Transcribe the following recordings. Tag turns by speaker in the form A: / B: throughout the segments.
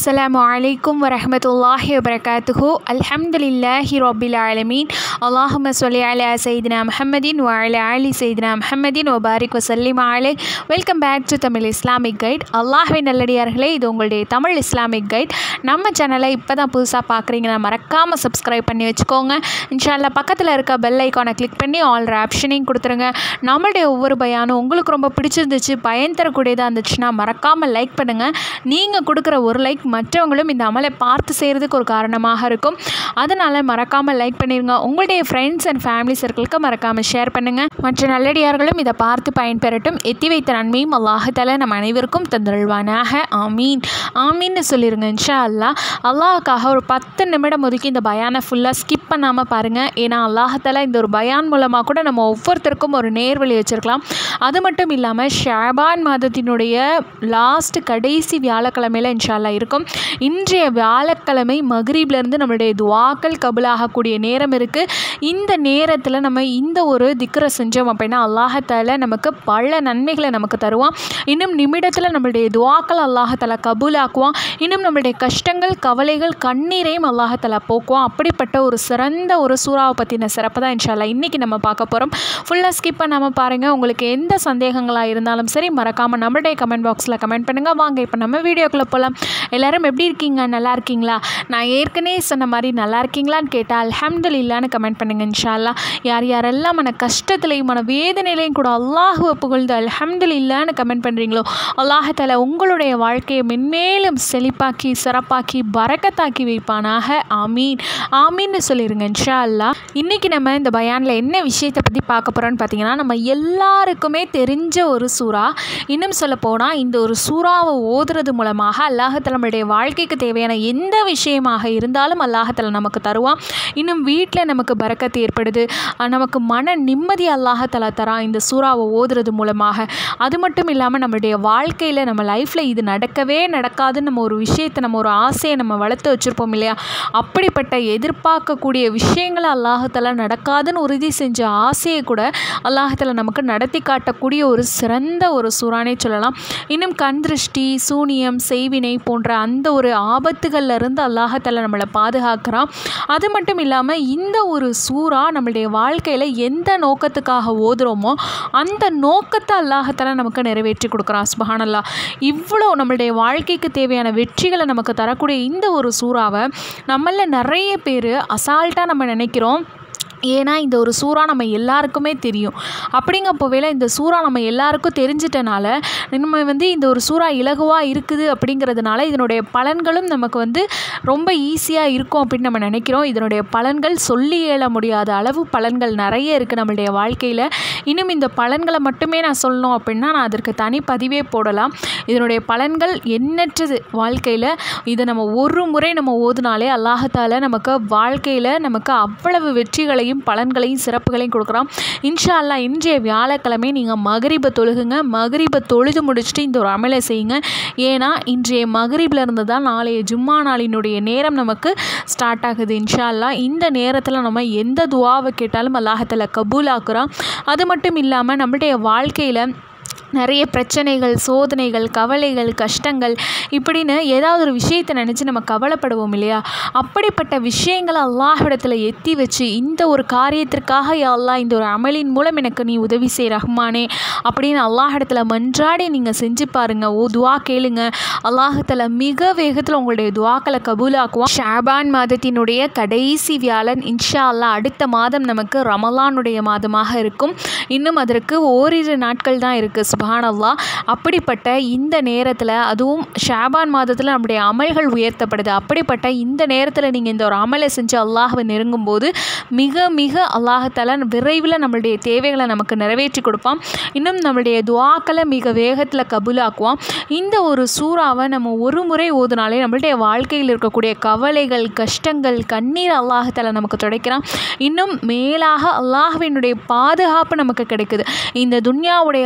A: அஸ்ஸலாமு அலைக்கும் வரஹ்மத்துல்லாஹி வபரகாத்துஹு அல்ஹம்துலில்லாஹி ரப்பில் ஆலமீன் அல்லாஹும்ம சொல்லி அலா சைதினா முஹம்மதின் வ அலா அலி சைதினா முஹம்மதின் வபாரிக் வசல்லிம் அலை welcome back to Tamil Islamic guide அல்லாஹ்வின் நல்லடியார்களே இது உங்களுடைய தமிழ் இஸ்லாமிக் கைட் நம்ம சேனலை இப்போ தான் புதுசாக பார்க்குறீங்கன்னா மறக்காமல் சப்ஸ்கிரைப் பண்ணி வச்சுக்கோங்க இன்ஷால்லா பக்கத்தில் இருக்க பெல் ஐக்கானை கிளிக் பண்ணி ஆல் ஆப்ஷனையும் கொடுத்துருங்க நம்மளுடைய ஒவ்வொரு பயானும் உங்களுக்கு ரொம்ப பிடிச்சிருந்துச்சு பயன் தரக்கூடியதாக இருந்துச்சுன்னா மறக்காமல் லைக் பண்ணுங்கள் நீங்கள் கொடுக்குற ஒரு லைக் மற்றவங்களும் இந்த அமலை பார்த்து செய்கிறதுக்கு ஒரு காரணமாக இருக்கும் அதனால் மறக்காமல் லைக் பண்ணிடுங்க உங்களுடைய ஃப்ரெண்ட்ஸ் அண்ட் ஃபேமிலி சர்க்கிளுக்கு மறக்காமல் ஷேர் பண்ணுங்கள் மற்ற நல்லடியார்களும் இதை பார்த்து பயன்பெறட்டும் எத்தி வைத்த நன்மையும் அல்லாஹால நம்ம அனைவருக்கும் தந்துள்வானாக ஆமீன் ஆமீன்னு சொல்லிடுங்க இன்ஷா அல்லா அல்லாஹுக்காக ஒரு பத்து நிமிடம் ஒதுக்கி இந்த பயானை ஃபுல்லாக ஸ்கிப் பண்ணாமல் பாருங்கள் ஏன்னா அல்லாஹால இந்த ஒரு பயான் மூலமாக கூட நம்ம ஒவ்வொருத்தருக்கும் ஒரு நேர்வழி வச்சுருக்கலாம் அது மட்டும் இல்லாமல் ஷாபான் மாதத்தினுடைய லாஸ்ட் கடைசி வியாழக்கிழமையில் இன்ஷால்லா இருக்கும் இன்றைய வியாழக்கிழமை மகரீப்லேருந்து நம்மளுடைய துவாக்கள் கபுலாகக்கூடிய நேரம் இருக்குது இந்த நேரத்தில் நம்ம இந்த ஒரு திக்கரை செஞ்சோம் அப்படின்னா அல்லாஹத்தால நமக்கு பல நன்மைகளை நமக்கு தருவான் இன்னும் நிமிடத்தில் நம்மளுடைய துவாக்கள் அல்லாஹத்தால கபூலாக்குவான் இன்னும் நம்மளுடைய கஷ்டங்கள் கவலைகள் கண்ணீரையும் அல்லாஹத்தால போக்குவான் அப்படிப்பட்ட ஒரு சிறந்த ஒரு சூறாவை பற்றின சிறப்பு தான் இன்ஷால்லா இன்றைக்கி நம்ம பார்க்க போகிறோம் ஃபுல்லாக ஸ்கிப் பண்ணாமல் பாருங்கள் உங்களுக்கு எந்த சந்தேகங்களாக இருந்தாலும் சரி மறக்காமல் நம்மளுடைய கமெண்ட் பாக்ஸில் கமெண்ட் பண்ணுங்கள் வாங்க இப்போ நம்ம வீடியோக்குள்ளே போகலாம் எல்லாரும் எப்படி இருக்கீங்க நல்லா இருக்கீங்களா நான் ஏற்கனவே சொன்ன மாதிரி நல்லா இருக்கீங்களான்னு கேட்டால் அல்ஹம்துலில்லான்னு கமெண்ட் பண்ணுங்கள் இன்ஷால்லா யார் யாரெல்லாம் மன கஷ்டத்துலையும் மன வேதனையிலையும் கூட அல்லாஹுவை புகழ்ந்து அல்ஹம்துலில்லான்னு கமெண்ட் பண்ணுறீங்களோ அல்லாஹால உங்களுடைய வாழ்க்கையை மென்மேலும் செழிப்பாக்கி சிறப்பாக்கி பறக்கத்தாக்கி வைப்பானாக ஆமீன் ஆமீன்னு சொல்லிடுங்க இன்ஷா அல்லா இன்றைக்கி நம்ம இந்த பயானில் என்ன விஷயத்தை பற்றி பார்க்க போகிறோன்னு பார்த்தீங்கன்னா நம்ம எல்லாருக்குமே தெரிஞ்ச ஒரு சூறா இன்னும் சொல்ல போனால் இந்த ஒரு சூறாவை ஓதுறது மூலமாக அல்லாஹத்தில் நம்மளுடைய வாழ்க்கைக்கு தேவையான எந்த விஷயமாக இருந்தாலும் அல்லாஹத்தில் நமக்கு தருவான் இன்னும் வீட்டில் நமக்கு பறக்கத்து ஏற்படுது அஹ் நமக்கு மன நிம்மதி அல்லாஹத்தலா தரான் இந்த சூறாவை ஓதுறது மூலமாக அது மட்டும் இல்லாமல் நம்மளுடைய வாழ்க்கையில் நம்ம லைஃப்பில் இது நடக்கவே நடக்காதுன்னு நம்ம ஒரு விஷயத்தை நம்ம ஒரு ஆசையை நம்ம வளர்த்து வச்சுருப்போம் இல்லையா அப்படிப்பட்ட எதிர்பார்க்கக்கூடிய விஷயங்களை அல்லாஹத்தலா நடக்காதுன்னு உறுதி செஞ்ச ஆசையை கூட அல்லாஹத்தில் நமக்கு நடத்தி காட்டக்கூடிய ஒரு சிறந்த ஒரு சூறானே சொல்லலாம் இன்னும் கண் திருஷ்டி சூனியம் செய்வினை போன்ற அந்த ஒரு ஆபத்துகள்ல இருந்து அல்லாஹத்தால நம்மளை பாதுகாக்கிறான் அது மட்டும் இல்லாமல் இந்த ஒரு சூறா நம்மளுடைய வாழ்க்கையில் எந்த நோக்கத்துக்காக ஓதுறோமோ அந்த நோக்கத்தை அல்லாஹத்தால நமக்கு நிறைவேற்றி கொடுக்குறான் சுபஹானல்லா இவ்வளோ நம்மளுடைய வாழ்க்கைக்கு தேவையான வெற்றிகளை நமக்கு தரக்கூடிய இந்த ஒரு சூறாவை நம்மள நிறைய பேர் அசால்ட்டாக நம்ம நினைக்கிறோம் ஏன்னா இந்த ஒரு சூறா நம்ம எல்லாருக்குமே தெரியும் அப்படிங்க போவேல இந்த சூறா நம்ம எல்லாருக்கும் தெரிஞ்சிட்டனால நம்ம வந்து இந்த ஒரு சூறா இலகுவாக இருக்குது அப்படிங்கிறதுனால இதனுடைய பலன்களும் நமக்கு வந்து ரொம்ப ஈஸியாக இருக்கும் அப்படின்னு நம்ம நினைக்கிறோம் இதனுடைய பலன்கள் சொல்லி இயல முடியாத அளவு பலன்கள் நிறைய இருக்குது நம்மளுடைய வாழ்க்கையில் இன்னும் இந்த பலன்களை மட்டுமே நான் சொல்லணும் அப்படின்னா நான் அதற்கு தனி பதிவே போடலாம் இதனுடைய பலன்கள் எண்ணற்றது வாழ்க்கையில் இதை நம்ம ஒரு முறை நம்ம ஓதுனாலே அல்லாஹத்தால நமக்கு வாழ்க்கையில் நமக்கு அவ்வளவு வெற்றிகளையும் பலன்களையும் சிறப்புகளையும் கொடுக்குறான் இன்ஷா அல்லா இன்றைய வியாழக்கிழமை நீங்கள் மகரிபை தொழுகுங்க மகரிபை தொழுது முடிச்சுட்டு இந்த ஒரு அமலை செய்யுங்க ஏன்னா இன்றைய மகரிபில் இருந்து தான் நாளைய ஜும்மா நாளினுடைய நேரம் நமக்கு ஸ்டார்ட் ஆகுது இன்ஷா அல்லா இந்த நேரத்தில் நம்ம எந்த துவாவை கேட்டாலும் அல்லாஹத்தில் கபூல் ஆக்குறான் அது மட்டும் இல்லாமல் நம்மளுடைய வாழ்க்கையில் நிறைய பிரச்சனைகள் சோதனைகள் கவலைகள் கஷ்டங்கள் இப்படின்னு ஏதாவது ஒரு விஷயத்தை நினச்சி நம்ம கவலைப்படுவோம் இல்லையா அப்படிப்பட்ட விஷயங்களை அல்லாஹிடத்தில் எத்தி வச்சு இந்த ஒரு காரியத்திற்காக யா அல்லாஹ் இந்த ஒரு அமலின் மூலம் எனக்கு நீ உதவி செய் ரஹ்மானே அப்படின்னு அல்லாஹிடத்தில் மன்றாடி நீங்கள் செஞ்சு பாருங்கள் ஓ துவா கேளுங்க அல்லாஹத்தில் மிக வேகத்தில் உங்களுடைய துவாக்களை கபூலாக்குவோம் ஷாபான் மாதத்தினுடைய கடைசி வியாழன் இன்ஷா அல்லாஹ் அடுத்த மாதம் நமக்கு ரமலானுடைய மாதமாக இருக்கும் இன்னும் அதற்கு ஓரிரு நாட்கள் தான் இருக்குது சுபான் அல்லாஹ் அப்படிப்பட்ட இந்த நேரத்தில் அதுவும் ஷாபான் மாதத்தில் நம்முடைய அமல்கள் உயர்த்தப்படுது அப்படிப்பட்ட இந்த நேரத்தில் நீங்கள் இந்த ஒரு அமலை செஞ்சு அல்லாஹவை நெருங்கும் போது மிக மிக அல்லாஹத்தால விரைவில் நம்மளுடைய தேவைகளை நமக்கு நிறைவேற்றி கொடுப்பான் இன்னும் நம்மளுடைய துவாக்களை மிக வேகத்தில் கபூலாக்குவான் இந்த ஒரு சூறாவை நம்ம ஒரு முறை ஓதுனாலே நம்மளுடைய வாழ்க்கையில் இருக்கக்கூடிய கவலைகள் கஷ்டங்கள் கண்ணீர் அல்லாஹத்தால நமக்கு துடைக்கிறான் இன்னும் மேலாக அல்லாஹ்வினுடைய பாதுகாப்பு நமக்கு கிடைக்குது இந்த துன்யாவுடைய வாழ்க்கை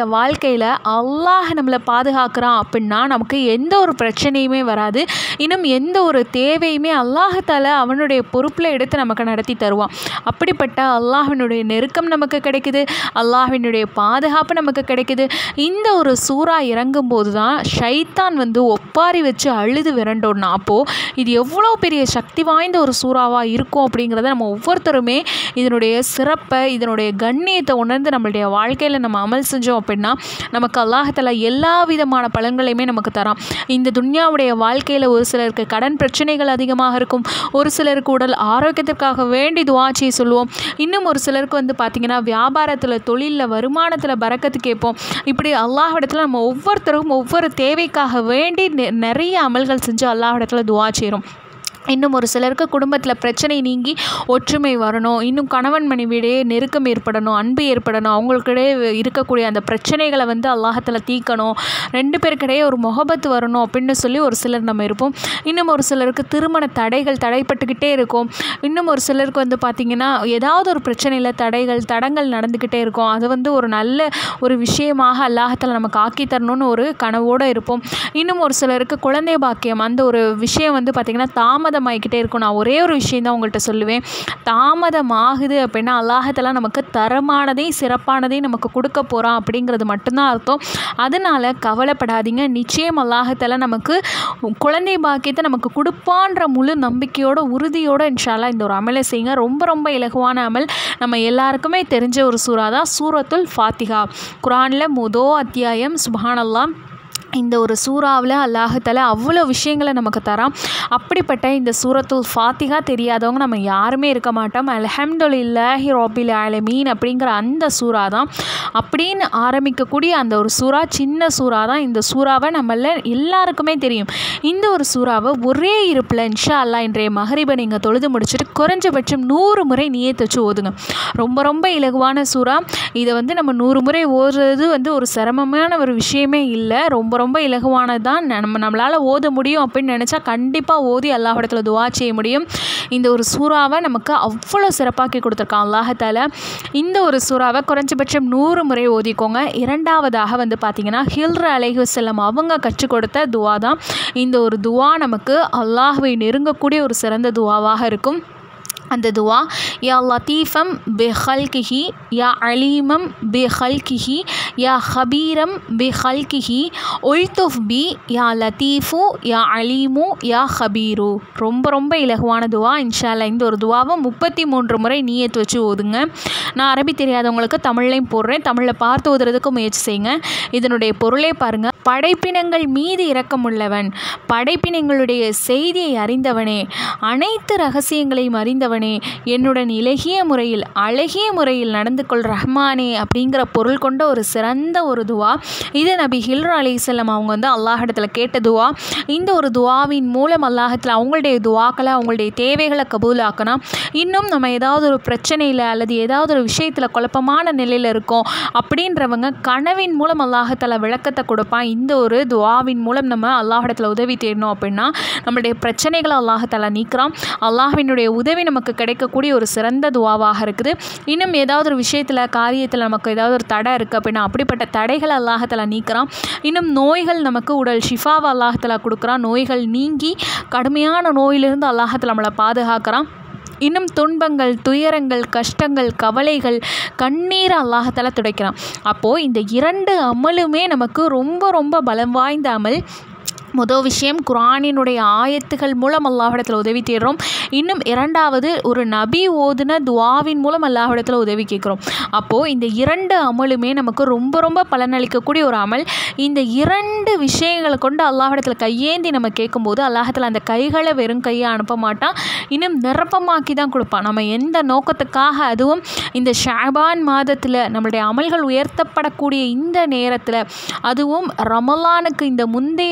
A: வாழ்க்கையில் அல்லாஹ் நம்மளை பாதுகாக்கிறான் அப்படின்னா நமக்கு எந்த ஒரு பிரச்சனையுமே வராது இன்னும் எந்த ஒரு தேவையுமே அல்லாஹால அவனுடைய பொறுப்பில் எடுத்து நமக்கு நடத்தி தருவான் அப்படிப்பட்ட அல்லாஹினுடைய நெருக்கம் நமக்கு கிடைக்குது அல்லாஹினுடைய பாதுகாப்பு நமக்கு கிடைக்குது இந்த ஒரு சூறா இறங்கும் போது தான் ஷைத்தான் வந்து ஒப்பாரி வச்சு அழுது விரண்டோன்னா அப்போது இது எவ்வளோ பெரிய சக்தி வாய்ந்த ஒரு சூறாவாக இருக்கும் அப்படிங்கிறத நம்ம ஒவ்வொருத்தருமே இதனுடைய சிறப்பை இதனுடைய கண்ணியத்தை உணர்ந்து நம்மளுடைய வாழ்க்கையில் நம்ம அமல் செஞ்சோம் அப்படின்னா நமக்கு அல்லாஹத்தில் எல்லா விதமான பலன்களையுமே நமக்கு தரான் இந்த துன்யாவுடைய வாழ்க்கையில் ஒரு சிலருக்கு கடன் பிரச்சனைகள் அதிகமாக இருக்கும் ஒரு சிலருக்கு உடல் ஆரோக்கியத்திற்காக வேண்டி துவாச்சியை சொல்லுவோம் இன்னும் ஒரு சிலருக்கு வந்து பார்த்திங்கன்னா வியாபாரத்தில் தொழிலில் வருமானத்தில் பறக்கத்து கேட்போம் இப்படி அல்லாஹிடத்தில் நம்ம ஒவ்வொருத்தரும் ஒவ்வொரு தேவைக்காக வேண்டி நெ- நிறைய அமல்கள் செஞ்சு அல்லாஹிடத்தில் துவா செய்கிறோம் இன்னும் ஒரு சிலருக்கு குடும்பத்தில் பிரச்சனை நீங்கி ஒற்றுமை வரணும் இன்னும் கணவன் மனைவியிடையே நெருக்கம் ஏற்படணும் அன்பு ஏற்படணும் அவங்களுக்கிடையே இருக்கக்கூடிய அந்த பிரச்சனைகளை வந்து அல்லாஹத்தில் தீக்கணும் ரெண்டு பேருக்கிடையே ஒரு முகபத்து வரணும் அப்படின்னு சொல்லி ஒரு சிலர் நம்ம இருப்போம் இன்னும் ஒரு சிலருக்கு திருமண தடைகள் தடைப்பட்டுக்கிட்டே இருக்கும் இன்னும் ஒரு சிலருக்கு வந்து பார்த்திங்கன்னா ஏதாவது ஒரு பிரச்சனையில் தடைகள் தடங்கள் நடந்துக்கிட்டே இருக்கும் அது வந்து ஒரு நல்ல ஒரு விஷயமாக அல்லாஹத்தில் நமக்கு ஆக்கி தரணும்னு ஒரு கனவோடு இருப்போம் இன்னும் ஒரு சிலருக்கு குழந்தை பாக்கியம் அந்த ஒரு விஷயம் வந்து பார்த்திங்கன்னா தாமதமாகிக்கிட்டே இருக்கும் நான் ஒரே ஒரு விஷயம் தான் உங்கள்கிட்ட சொல்லுவேன் தாமதமாகுது அப்படின்னா அல்லாஹத்தில் நமக்கு தரமானதையும் சிறப்பானதையும் நமக்கு கொடுக்க போகிறான் அப்படிங்கிறது மட்டும்தான் அர்த்தம் அதனால் கவலைப்படாதீங்க நிச்சயம் அல்லாஹத்தில் நமக்கு குழந்தை பாக்கியத்தை நமக்கு கொடுப்பான்ற முழு நம்பிக்கையோட உறுதியோட இன்ஷால்லா இந்த ஒரு அமலை செய்யுங்க ரொம்ப ரொம்ப இலகுவான அமல் நம்ம எல்லாருக்குமே தெரிஞ்ச ஒரு சூறா தான் சூரத்துல் ஃபாத்திஹா குரானில் முதோ அத்தியாயம் சுபஹானல்லாம் இந்த ஒரு சூறாவில் அல்லாஹால அவ்வளோ விஷயங்களை நமக்கு தரான் அப்படிப்பட்ட இந்த சூரத்துல் ஃபாத்திகா தெரியாதவங்க நம்ம யாருமே இருக்க மாட்டோம் அல்ஹம்துலில்லாஹி ராபில் ஆலமீன் அப்படிங்கிற அந்த சூறா தான் அப்படின்னு ஆரம்பிக்கக்கூடிய அந்த ஒரு சூறா சின்ன சூறா தான் இந்த சூறாவை நம்மள எல்லாருக்குமே தெரியும் இந்த ஒரு சூறாவை ஒரே இருப்பில் இன்ஷா அல்லாஹ் இன்றைய மகரிபை நீங்கள் தொழுது முடிச்சுட்டு குறைஞ்சபட்சம் நூறு முறை நீயத் வச்சு ஓதுங்க ரொம்ப ரொம்ப இலகுவான சூறா இதை வந்து நம்ம நூறு முறை ஓதுறது வந்து ஒரு சிரமமான ஒரு விஷயமே இல்லை ரொம்ப ரொம்ப இலகுவானது தான் நம்ம நம்மளால் ஓத முடியும் அப்படின்னு நினச்சா கண்டிப்பாக ஓதி அல்லாஹிடத்தில் துவா செய்ய முடியும் இந்த ஒரு சூறாவை நமக்கு அவ்வளோ சிறப்பாக்கி கொடுத்துருக்கான் அல்லாஹால இந்த ஒரு சூறாவை குறைஞ்சபட்சம் நூறு முறை ஓதிக்கோங்க இரண்டாவதாக வந்து பார்த்திங்கன்னா ஹில்ர அலைஹு செல்லம் அவங்க கற்றுக் கொடுத்த துவா தான் இந்த ஒரு துவா நமக்கு அல்லாஹுவை நெருங்கக்கூடிய ஒரு சிறந்த துவாவாக இருக்கும் அந்த துவா யா லத்தீஃபம் பி ஹல்கிஹி யா அலீமம் பி ஹல்கிஹி யா ஹபீரம் பி ஹல்கிஹி உல்துஃப் பி யா லத்தீஃபு யா அலீமு யா ஹபீரு ரொம்ப ரொம்ப இலகுவான துவா இன்ஷால்லா இந்த ஒரு துவாவை முப்பத்தி மூன்று முறை நீயத்து வச்சு ஓதுங்க நான் அரபி தெரியாதவங்களுக்கு தமிழ்லையும் போடுறேன் தமிழில் பார்த்து ஓதுறதுக்கு முயற்சி செய்யுங்க இதனுடைய பொருளே பாருங்கள் படைப்பினங்கள் மீது இரக்கமுள்ளவன் படைப்பினங்களுடைய செய்தியை அறிந்தவனே அனைத்து ரகசியங்களையும் அறிந்தவனே என்னுடன் இலகிய முறையில் அழகிய முறையில் நடந்து கொள் ரஹ்மானே அப்படிங்கிற பொருள் கொண்ட ஒரு சிறந்த ஒரு துவா இது நபி ஹில்ரா அலிசல்லாம் அவங்க வந்து அல்லாஹிடத்தில் கேட்ட துவா இந்த ஒரு துவாவின் மூலம் அல்லாஹத்தில் அவங்களுடைய துவாக்களை அவங்களுடைய தேவைகளை கபூலாக்கணும் இன்னும் நம்ம ஏதாவது ஒரு பிரச்சனையில் அல்லது ஏதாவது ஒரு விஷயத்தில் குழப்பமான நிலையில் இருக்கோம் அப்படின்றவங்க கனவின் மூலம் அல்லாஹத்தில் விளக்கத்தை கொடுப்பான் இந்த ஒரு துவாவின் மூலம் நம்ம அல்லாஹிடத்தில் உதவி தேடணும் அப்படின்னா நம்மளுடைய பிரச்சனைகளை அல்லாஹத்தாலா நீக்கிறான் அல்லாஹ்வினுடைய உதவி நமக்கு கிடைக்கக்கூடிய ஒரு சிறந்த துவாவாக இருக்குது இன்னும் ஏதாவது ஒரு விஷயத்தில் காரியத்தில் நமக்கு ஏதாவது ஒரு தடை இருக்குது அப்படின்னா அப்படிப்பட்ட தடைகளை அல்லாஹத்தாலா நீக்கிறான் இன்னும் நோய்கள் நமக்கு உடல் ஷிஃபாவை அல்லாஹத்தாலா கொடுக்குறான் நோய்கள் நீங்கி கடுமையான நோயிலிருந்து அல்லாஹத்தில் நம்மளை பாதுகாக்கிறான் இன்னும் துன்பங்கள் துயரங்கள் கஷ்டங்கள் கவலைகள் கண்ணீரை அல்லாஹத்தால துடைக்கிறான் அப்போது இந்த இரண்டு அமலுமே நமக்கு ரொம்ப ரொம்ப பலம் வாய்ந்த அமல் முதல் விஷயம் குரானினுடைய ஆயத்துகள் மூலம் அல்லாஹிடத்தில் உதவி தேடுறோம் இன்னும் இரண்டாவது ஒரு நபி ஓதுன துவாவின் மூலம் அல்லாஹிடத்தில் உதவி கேட்குறோம் அப்போது இந்த இரண்டு அமலுமே நமக்கு ரொம்ப ரொம்ப பலனளிக்கக்கூடிய ஒரு அமல் இந்த இரண்டு விஷயங்களை கொண்டு அல்லாஹிடத்தில் கையேந்தி நம்ம கேட்கும்போது அல்லாஹத்தில் அந்த கைகளை வெறும் கையை அனுப்ப மாட்டான் இன்னும் நிரப்பமாக்கி தான் கொடுப்பான் நம்ம எந்த நோக்கத்துக்காக அதுவும் இந்த ஷாபான் மாதத்தில் நம்மளுடைய அமல்கள் உயர்த்தப்படக்கூடிய இந்த நேரத்தில் அதுவும் ரமலானுக்கு இந்த முந்தைய ஒரு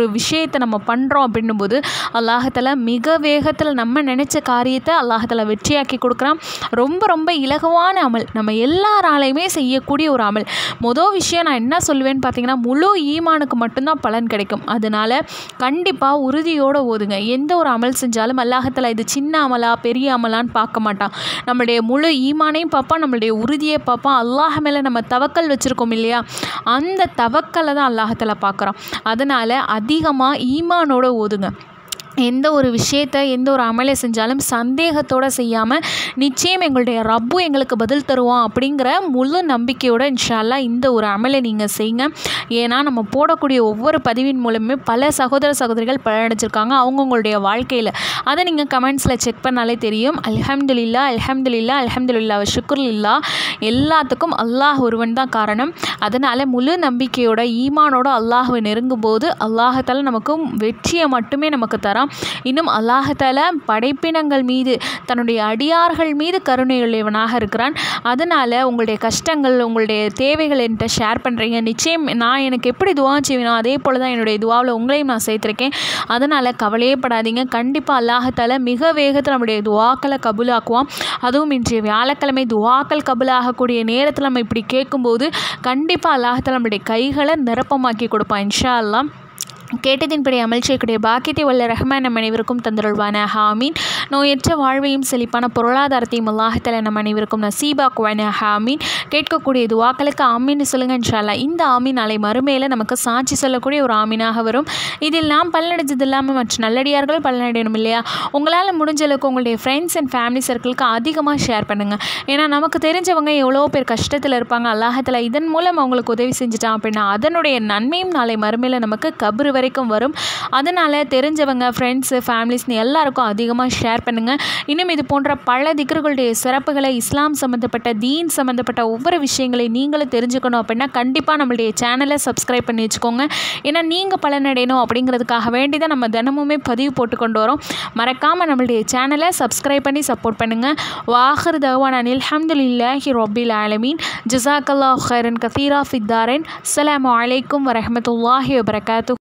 A: விஷயத்தை நம்ம பண்ணுறோம் அப்படின்னும் போது அல்லாஹால மிக வேகத்தில் நம்ம நினச்ச காரியத்தை அல்லாஹால வெற்றியாக்கி கொடுக்குறான் ரொம்ப ரொம்ப இலகுவான அமல் நம்ம எல்லாராலையுமே செய்யக்கூடிய ஒரு அமல் மொதல் விஷயம் நான் என்ன சொல்லுவேன்னு பார்த்தீங்கன்னா முழு ஈமானுக்கு மட்டும்தான் பலன் கிடைக்கும் அதனால கண்டிப்பாக உறுதியோடு ஓதுங்க எந்த ஒரு அமல் செஞ்சாலும் அல்லாஹத்தில் இது சின்ன அமலா பெரிய அமலான்னு பார்க்க மாட்டான் நம்மளுடைய முழு ஈமானையும் பார்ப்பான் நம்மளுடைய உறுதியை பார்ப்பான் அல்லாஹ் மேலே நம்ம தவக்கல் வச்சுருக்கோம் இல்லையா அந்த தவக்கலை தான் அல்லாஹத்தில் பார்க்குறோம் அதனால் அதிகமாக ஈமானோட ஓதுங்க எந்த ஒரு விஷயத்தை எந்த ஒரு அமலை செஞ்சாலும் சந்தேகத்தோடு செய்யாமல் நிச்சயம் எங்களுடைய ரப்பு எங்களுக்கு பதில் தருவான் அப்படிங்கிற முழு நம்பிக்கையோட இன்ஷால்லா இந்த ஒரு அமலை நீங்கள் செய்யுங்க ஏன்னா நம்ம போடக்கூடிய ஒவ்வொரு பதிவின் மூலமே பல சகோதர சகோதரிகள் பலனடைஞ்சிருக்காங்க அவங்கவுங்களுடைய வாழ்க்கையில் அதை நீங்கள் கமெண்ட்ஸில் செக் பண்ணாலே தெரியும் அல்ஹம்துலில்லா அல்ஹம்துலில்லா அல்ஹம்துலில்லா ஷுக்குர்லில்லா எல்லாத்துக்கும் அல்லாஹ் ஒருவன் தான் காரணம் அதனால் முழு நம்பிக்கையோட ஈமானோட அல்லாஹுவை நெருங்கும் போது அல்லாஹத்தால் நமக்கு வெற்றியை மட்டுமே நமக்கு தரான் இன்னும் அல்லாஹால படைப்பினங்கள் மீது தன்னுடைய அடியார்கள் மீது கருணையுள்ளவனாக இருக்கிறான் அதனால் உங்களுடைய கஷ்டங்கள் உங்களுடைய தேவைகள் என்கிட்ட ஷேர் பண்ணுறீங்க நிச்சயம் நான் எனக்கு எப்படி துவா செய்வேனோ அதே போல் தான் என்னுடைய துவாவில் உங்களையும் நான் சேர்த்துருக்கேன் அதனால் கவலையே படாதீங்க கண்டிப்பாக அல்லாஹால மிக வேகத்தில் நம்முடைய துவாக்களை கபுலாக்குவான் அதுவும் இன்றைய வியாழக்கிழமை துவாக்கள் கபுலாகக்கூடிய நேரத்தில் நம்ம இப்படி கேட்கும்போது கண்டிப்பாக அல்லாஹால நம்முடைய கைகளை நிரப்பமாக்கி கொடுப்பான் இன்ஷா அல்லாம் கேட்டதின்படி அமல் செய்யக்கூடிய பாக்கியத்தை வல்ல ரஹ்மான் நம் அனைவருக்கும் தந்துருள்வான ஹாமீன் நோயற்ற வாழ்வையும் செழிப்பான பொருளாதாரத்தையும் அல்லாஹத்தில் நம் அனைவருக்கும் நசீபாக்குவான ஹாமீன் கேட்கக்கூடிய துவாக்களுக்கு ஆமீன்னு சொல்லுங்கள் இன்ஷால்லா இந்த ஆமீன் நாளை மறுமையில் நமக்கு சாட்சி சொல்லக்கூடிய ஒரு ஆமீனாக வரும் இதில் நாம் பலனடைஞ்சது இல்லாமல் மற்ற நல்லடியார்கள் பலனடையணும் இல்லையா உங்களால் முடிஞ்ச அளவுக்கு உங்களுடைய ஃப்ரெண்ட்ஸ் அண்ட் ஃபேமிலி சர்க்கிளுக்கு அதிகமாக ஷேர் பண்ணுங்கள் ஏன்னா நமக்கு தெரிஞ்சவங்க எவ்வளோ பேர் கஷ்டத்தில் இருப்பாங்க அல்லாஹத்தில் இதன் மூலம் அவங்களுக்கு உதவி செஞ்சுட்டான் அப்படின்னா அதனுடைய நன்மையும் நாளை மறுமையில் நமக்கு கபரு வரைக்கும் வரும் அதனால் தெரிஞ்சவங்க ஃப்ரெண்ட்ஸு ஃபேமிலிஸ்னு எல்லாருக்கும் அதிகமாக ஷேர் பண்ணுங்கள் இன்னும் இது போன்ற பல திக்கர்களுடைய சிறப்புகளை இஸ்லாம் சம்மந்தப்பட்ட தீன் சம்மந்தப்பட்ட ஒவ்வொரு விஷயங்களையும் நீங்களும் தெரிஞ்சுக்கணும் அப்படின்னா கண்டிப்பாக நம்மளுடைய சேனலை சப்ஸ்கிரைப் பண்ணி வச்சுக்கோங்க ஏன்னா நீங்கள் பலனடையணும் அப்படிங்கிறதுக்காக வேண்டி தான் நம்ம தினமுமே பதிவு போட்டு கொண்டு வரோம் மறக்காமல் நம்மளுடைய சேனலை சப்ஸ்கிரைப் பண்ணி சப்போர்ட் பண்ணுங்கள் வாஹர் தவான் அனில் அஹமதுல்லாஹி ரொபில் ஆலமீன் ஜசாக்கல்லா ஹைரன் கதீரா ஃபித்தாரன் அஸ்ஸலாமு அலைக்கும் வரஹமத்துல்லாஹி வபரகாத்து